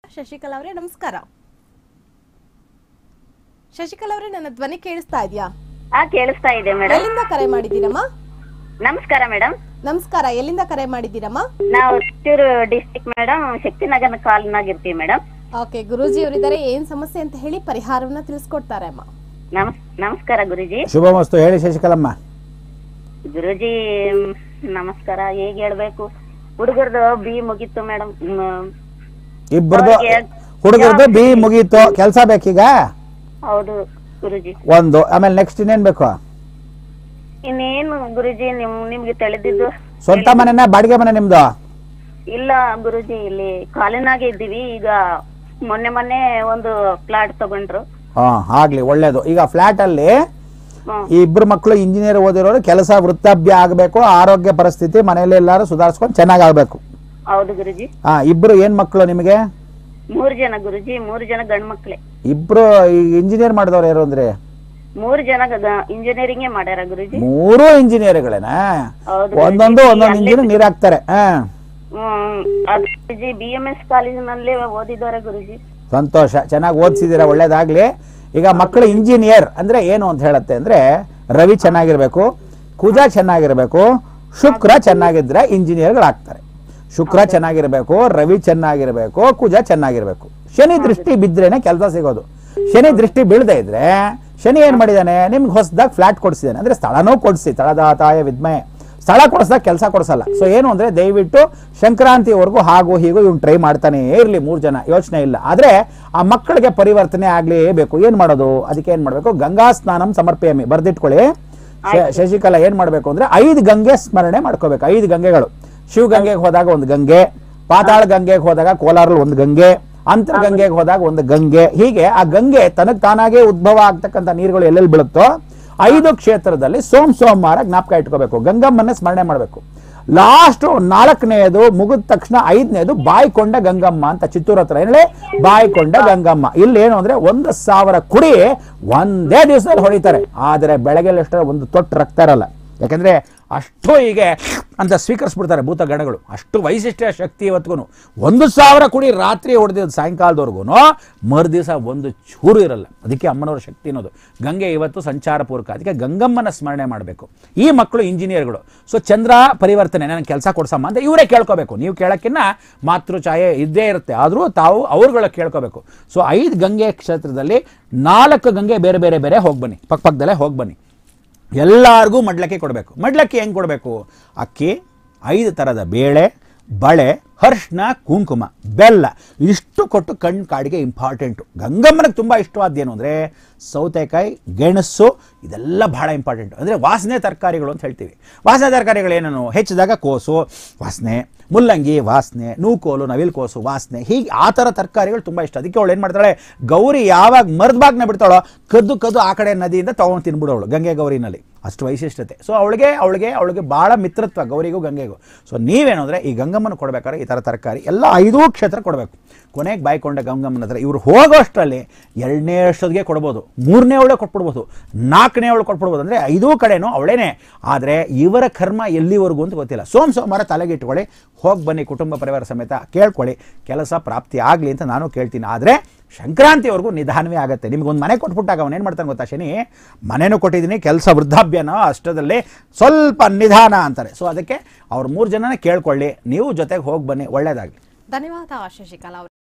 ಶಶಿಕಲಾ ಅವರೇ ನಮಸ್ಕಾರ ಶಶಿಕಲಾ ಅವರೇ ನನ್ನ ಧ್ವನಿ ಕೇಳಿಸ್ತಾ ಇದೆಯಾ ಹಾ ಕೇಳಿಸ್ತಾ ಇದೆ ಮೇಡಮ್ ಎಲ್ಲಿಂದ ಕರೆ ಮಾಡಿದ್ದೀರಮ್ಮ ನಮಸ್ಕಾರ ಮೇಡಮ್ ನಮಸ್ಕಾರ ಎಲ್ಲಿಂದ ಕರೆ ಮಾಡಿದ್ದೀರಮ್ಮ ನಾವು ಚಿತ್ತೂರು ಡಿಸ್ಟಿಕ್ ಮೇಡಮ್ ಶಕ್ತಿನಗರ ಕಾಲ್ನಾಗ ಇರ್ತೀವಿ ಮೇಡಮ್ ಓಕೆ ಗುರೂಜಿ ಅವರಿದ್ದಾರೆ ಏನ್ ಸಮಸ್ಯೆ ಅಂತ ಹೇಳಿ ಪರಿಹಾರವನ್ನ ತಿಳಿಸ್ಕೊಡ್ತಾರೆ ಅಮ್ಮ ನಮಸ್ ನಮಸ್ಕಾರ ಗುರುಜಿ ಶುಭಮಸ್ತು ಹೇಳಿ ಶಶಿಕಲಮ್ಮ ಗುರುಜಿ ಮ್, ನಮಸ್ಕಾರ ಹೇಗ್ ಹೇಳ್ಬೇಕು ಹುಡುಗರ್ದು ಬಿ ಮುಗೀತು ಮೇಡಮ್ ಇಬ್ಬರದು ಅವ್ರಿಗೆ ಹುಡುಗರದು ಬಿ ಮುಗೀತು ಕೆಲಸ ಬೇಕೀಗ ಹೌದು ಗುರುಜಿ ಒಂದು ಆಮೇಲೆ ನೆಕ್ಸ್ಟ್ ಇನ್ನೇನ್ ಬೇಕು ಇನ್ನೇನು ಗುರುಜಿ ನಿಮ್ ನಿಮ್ಗೆ ತಿಳಿದಿದ್ದು ಸ್ವಂತ ಮನೆನ ಬಾಡಿಗೆ ಮನೆ ನಿಮ್ದು ಇಲ್ಲ ಗುರುಜಿ ಇಲ್ಲಿ ಕಾಲಿನಾಗೆ ಇದ್ದೀವಿ ಈಗ ಮೊನ್ನೆ ಮೊನ್ನೆ ಒಂದು ಪ್ಲಾಟ್ ತಗೊಂಡ್ರು ಹಾ ಆಗ್ಲಿ ಒಳ್ಳೇದು ಈಗ ಫ್ಲಾಟ್ ಅಲ್ಲಿ ಹ್ಮ್. ಈ ಇಬ್ರು ಮಕ್ಕಳು ಇಂಜಿನಿಯರ್ ಓದಿರೋರು ಕೆಲಸ ವೃತ್ತಾಭ್ಯ ಆಗಬೇಕು ಆರೋಗ್ಯ ಪರಿಸ್ಥಿತಿ ಮನೆಯಲ್ಲಿ ಎಲ್ಲಾರು ಸುಧಾರಿಸ್ಕೊಂಡು ಚೆನ್ನಾಗ್ ಆಗ್ಬೇಕು ಹೌದು ಗುರುಜಿ ಹಾ ಇಬ್ರು ಏನ್ ಮಕ್ಕಳು ನಿಮಗೆ ಮೂರ್ ಜನ ಗುರುಜಿ ಮೂರ್ ಜನ ಗಂಡ್ ಮಕ್ಳೇ ಇಬ್ರು ಇಂಜಿನಿಯರ್ ಮಾಡಿದವ್ರು ಯಾರು ಅಂದ್ರೆ ಮೂರ್ ಜನ ಇಂಜಿನಿಯರಿಂಗ್ ಮಾಡ್ಯಾರ ಗುರುಜಿ ಮೂರು ಇಂಜಿನಿಯರ್ಗಳೇನಾ ಹೌದು ಒಂದೊಂದು ಒಂದೊಂದು ಇಂಜಿನಿಯರ್ ನೀರ್ ಹಾಕ್ತಾರೆ ಹಾ ಹ್ಮ್ ಅದು ಗುರುಜಿ ಬಿ ಎಂ ಎಸ್ ಕಾಲೇಜಿನಲ್ಲೇ ಓದಿದ್ದಾರೆ ಗುರುಜಿ ಸಂತೋಷ ಚೆನ್ನಾಗಿ ಓದಿಸಿದ್ದೀರಾ ಒಳ್ಳೇದಾಗ್ಲಿ ಈಗ ಮಕ್ಕಳು ಇಂಜಿನಿಯರ್ ಅಂದ್ರೆ ಏನು ಅಂತ ಹೇಳುತ್ತೆ ಅಂದ್ರೆ ರವಿ ಚೆನ್ನಾಗಿರ್ಬೇಕು ಕುಜ ಚೆನ್ನಾಗಿರ್ಬೇಕು ಶುಕ್ರ ಚೆನ್ನಾಗಿದ್ರೆ ಇಂಜಿನಿಯರ್ಗಳಾಗ್ತಾರೆ ಶುಕ್ರ ಚೆನ್ನಾಗಿರ್ಬೇಕು ರವಿ ಚೆನ್ನಾಗಿರ್ಬೇಕು ಕುಜ ಚೆನ್ನಾಗಿರ್ಬೇಕು ಶನಿ ದೃಷ್ಟಿ ಬಿದ್ರೇನೆ ಕೆಲಸ ಸಿಗೋದು ಶನಿ ದೃಷ್ಟಿ ಬೀಳದೆ ಇದ್ರೆ ಶನಿ ಏನ್ ಮಾಡಿದಾನೆ ನಿಮ್ಗೆ ಹೊಸದಾಗಿ ಫ್ಲಾಟ್ ಕೊಡಿಸಿದಾನೆ ಅಂದ್ರೆ ಸ್ಥಳನೂ ಕೊಡಿಸಿ ತಳದಾತಾಯ ವಿದ್ಮಯ ಸ್ಥಳ ಕೊಡಿಸ್ದಾಗ ಕೆಲಸ ಕೊಡಿಸಲ್ಲ ಸೊ ಏನು ಅಂದ್ರೆ ದಯವಿಟ್ಟು ಸಂಕ್ರಾಂತಿವರೆಗೂ ಹಾಗೂ ಹೀಗೂ ಇವ್ನು ಟ್ರೈ ಮಾಡ್ತಾನೆ ಇರಲಿ ಮೂರು ಜನ ಯೋಚನೆ ಇಲ್ಲ ಆದ್ರೆ ಆ ಮಕ್ಕಳಿಗೆ ಪರಿವರ್ತನೆ ಆಗ್ಲೇಬೇಕು ಏನ್ ಮಾಡೋದು ಅದಕ್ಕೆ ಏನ್ ಮಾಡ್ಬೇಕು ಗಂಗಾ ಸ್ನಾನಂ ಸಮರ್ಪಯಾಮಿ ಬರ್ದಿಟ್ಕೊಳ್ಳಿ ಶ- ಶಶಿಕಲಾ ಏನ್ ಮಾಡ್ಬೇಕು ಅಂದ್ರೆ ಐದು ಗಂಗೆ ಸ್ಮರಣೆ ಮಾಡ್ಕೋಬೇಕು ಐದು ಗಂಗೆಗಳು ಶಿವಗಂಗೆಗೆ ಹೋದಾಗ ಒಂದು ಗಂಗೆ ಪಾತಾಳ ಗಂಗೆಗೆ ಹೋದಾಗ ಕೋಲಾರಲ್ಲಿ ಒಂದು ಗಂಗೆ ಅಂತರ್ಗಂಗೆಗೆ ಹೋದಾಗ ಒಂದು ಗಂಗೆ ಹೀಗೆ ಆ ಗಂಗೆ ತನಗ್ ತಾನಾಗೆ ಉದ್ಭವ ಆಗ್ತಕ್ಕಂಥ ನೀರುಗಳು ಎಲ್ಲೆಲ್ಲಿ ಬೀಳುತ್ತೋ ಐದು ಕ್ಷೇತ್ರದಲ್ಲಿ ಸೋಮ್ ಸೋಮವಾರ ಜ್ಞಾಪಕ ಇಟ್ಕೋಬೇಕು ಗಂಗಮ್ಮನ್ನ ಸ್ಮರಣೆ ಮಾಡಬೇಕು ಲಾಸ್ಟ್ ನಾಲ್ಕನೆಯದು ಮುಗಿದ ತಕ್ಷಣ ಐದನೇದು ಬಾಯ್ಕೊಂಡ ಗಂಗಮ್ಮ ಅಂತ ಚಿತ್ತೂರ್ ಹತ್ರ ಏನ್ ಹೇಳಿ ಬಾಯ್ಕೊಂಡ ಗಂಗಮ್ಮ ಇಲ್ಲಿ ಏನು ಅಂದ್ರೆ ಒಂದು ಸಾವಿರ ಕುಡಿ ಒಂದೇ ದಿವಸದಲ್ಲಿ ಹೊಡಿತಾರೆ ಆದರೆ ಬೆಳಗ್ಗೆ ಎಷ್ಟೋ ಒಂದು ತೊಟ್ಟು ರಕ್ತ ಇರಲ್ಲ ಯಾಕಂದ್ರೆ ಅಷ್ಟು ಹೀಗೆ ಅಂತ ಸ್ವೀಕರಿಸ್ಬಿಡ್ತಾರೆ ಭೂತ ಗಣಗಳು ಅಷ್ಟು ವೈಶಿಷ್ಟ್ಯ ಶಕ್ತಿ ಇವತ್ತಿಗೂ ಒಂದು ಸಾವಿರ ಕುಡಿ ರಾತ್ರಿ ಹೊಡೆದಿದ್ದು ಸಾಯಂಕಾಲದವರೆಗೂ ಮರು ದಿವಸ ಒಂದು ಚೂರು ಇರಲ್ಲ ಅದಕ್ಕೆ ಅಮ್ಮನವರ ಶಕ್ತಿ ಅನ್ನೋದು ಗಂಗೆ ಇವತ್ತು ಸಂಚಾರ ಪೂರ್ವಕ ಅದಕ್ಕೆ ಗಂಗಮ್ಮನ ಸ್ಮರಣೆ ಮಾಡಬೇಕು ಈ ಮಕ್ಕಳು ಇಂಜಿನಿಯರ್ಗಳು ಸೊ ಚಂದ್ರ ಪರಿವರ್ತನೆ ನನಗೆ ಕೆಲಸ ಕೊಡ್ಸಮ್ಮ ಅಂತ ಇವರೇ ಕೇಳ್ಕೋಬೇಕು ನೀವು ಕೇಳೋಕ್ಕಿನ್ನ ಮಾತೃ ಛಾಯೆ ಇದ್ದೇ ಇರುತ್ತೆ ಆದರೂ ತಾವು ಅವ್ರುಗಳ ಕೇಳ್ಕೋಬೇಕು ಸೊ ಐದು ಗಂಗೆ ಕ್ಷೇತ್ರದಲ್ಲಿ ನಾಲ್ಕು ಗಂಗೆ ಬೇರೆ ಬೇರೆ ಬೇರೆ ಹೋಗಿ ಬನ್ನಿ ಪಕ್ಕ ಪಕ್ಕದಲ್ಲೇ ಹೋಗಿ ಬನ್ನಿ ಎಲ್ಲರಿಗೂ ಮಡ್ಲಕ್ಕಿ ಕೊಡಬೇಕು ಮಡ್ಲಕ್ಕಿ ಹೆಂಗೆ ಕೊಡಬೇಕು ಅಕ್ಕಿ ಐದು ಥರದ ಬೇಳೆ ಬಳೆ ಅರ್ಶಿನ ಕುಂಕುಮ ಬೆಲ್ಲ ಇಷ್ಟು ಕೊಟ್ಟು ಕಣ್ಣು ಕಾಡಿಗೆ ಇಂಪಾರ್ಟೆಂಟು ಗಂಗಮ್ಮನಿಗೆ ತುಂಬ ಇಷ್ಟವಾದ್ದೇನು ಅಂದರೆ ಸೌತೆಕಾಯಿ ಗೆಣಸು ಇದೆಲ್ಲ ಬಹಳ ಇಂಪಾರ್ಟೆಂಟ್ ಅಂದರೆ ವಾಸನೆ ತರಕಾರಿಗಳು ಅಂತ ಹೇಳ್ತೀವಿ ವಾಸನೆ ತರಕಾರಿಗಳು ಏನೇನು ಹೆಚ್ಚಿದಾಗ ಕೋಸು ವಾಸನೆ ಮುಲ್ಲಂಗಿ ವಾಸನೆ ನೂಕೋಲು ನವಿಲ್ಕೋಸು ವಾಸನೆ ಹೀಗೆ ಆ ಥರ ತರಕಾರಿಗಳು ತುಂಬ ಇಷ್ಟ ಅದಕ್ಕೆ ಅವಳು ಏನು ಮಾಡ್ತಾಳೆ ಗೌರಿ ಯಾವಾಗ ಮರ್ದ ಬಾಗ್ನ ಬಿಡ್ತಾಳೋ ಕದ್ದು ಕದ್ದು ಆ ಕಡೆ ನದಿಯಿಂದ ತಗೊಂಡು ತಿನ್ಬಿಡೋಳು ಗಂಗೆ ಗೌರಿನಲ್ಲಿ ಅಷ್ಟು ವೈಶಿಷ್ಟ್ಯತೆ ಸೊ ಅವಳಿಗೆ ಅವಳಿಗೆ ಅವಳಿಗೆ ಭಾಳ ಮಿತ್ರತ್ವ ಗೌರಿಗೂ ಗಂಗೆಗೂ ಸೊ ನೀವೇನು ಅಂದರೆ ಈ ಗಂಗಮ್ಮನ ಕೊಡ್ಬೇಕಾದ್ರೆ ಈ ಥರ ತರಕಾರಿ ಎಲ್ಲ ಐದೂ ಕ್ಷೇತ್ರ ಕೊಡಬೇಕು ಕೊನೆಗೆ ಬಾಯ್ಕೊಂಡ ಗಂಗಮ್ಮನ ಹತ್ರ ಇವ್ರು ಹೋಗೋಷ್ಟರಲ್ಲಿ ಎರಡನೇ ಅಷ್ಟೊತ್ತಿಗೆ ಕೊಡ್ಬೋದು ಮೂರನೇ ಅವಳೆ ಕೊಟ್ಬಿಡ್ಬೋದು ನಾಲ್ಕನೇ ಅವಳು ಕೊಟ್ಬಿಡ್ಬೋದು ಅಂದರೆ ಐದೂ ಕಡೆನೂ ಅವಳೇನೆ ಆದರೆ ಇವರ ಕರ್ಮ ಎಲ್ಲಿವರೆಗೂ ಅಂತ ಗೊತ್ತಿಲ್ಲ ಸೋಮ ಸೋಮವಾರ ತಲೆಗೆ ಇಟ್ಕೊಳ್ಳಿ ಹೋಗಿ ಬನ್ನಿ ಕುಟುಂಬ ಪರಿವಾರ ಸಮೇತ ಕೇಳ್ಕೊಳ್ಳಿ ಕೆಲಸ ಪ್ರಾಪ್ತಿ ಆಗಲಿ ಅಂತ ನಾನು ಕೇಳ್ತೀನಿ ಆದರೆ ಸಂಕ್ರಾಂತಿವರೆಗೂ ನಿಧಾನವೇ ಆಗುತ್ತೆ ನಿಮ್ಗೊಂದು ಮನೆ ಕೊಟ್ಬಿಟ್ಟಾಗ ಅವನು ಏನು ಮಾಡ್ತಾನೆ ಗೊತ್ತಾ ಶನಿ ಮನೆನೂ ಕೊಟ್ಟಿದ್ದೀನಿ ಕೆಲಸ ವೃದ್ಧಾಪ್ಯನೋ ಅಷ್ಟದಲ್ಲಿ ಸ್ವಲ್ಪ ನಿಧಾನ ಅಂತಾರೆ ಸೊ ಅದಕ್ಕೆ ಅವ್ರು ಮೂರು ಜನನೇ ಕೇಳ್ಕೊಳ್ಳಿ ನೀವು ಜೊತೆಗೆ ಹೋಗಿ ಬನ್ನಿ ಒಳ್ಳೇದಾಗಲಿ ಧನ್ಯವಾದ ಶಶಿಕಲಾ ಅವರೇ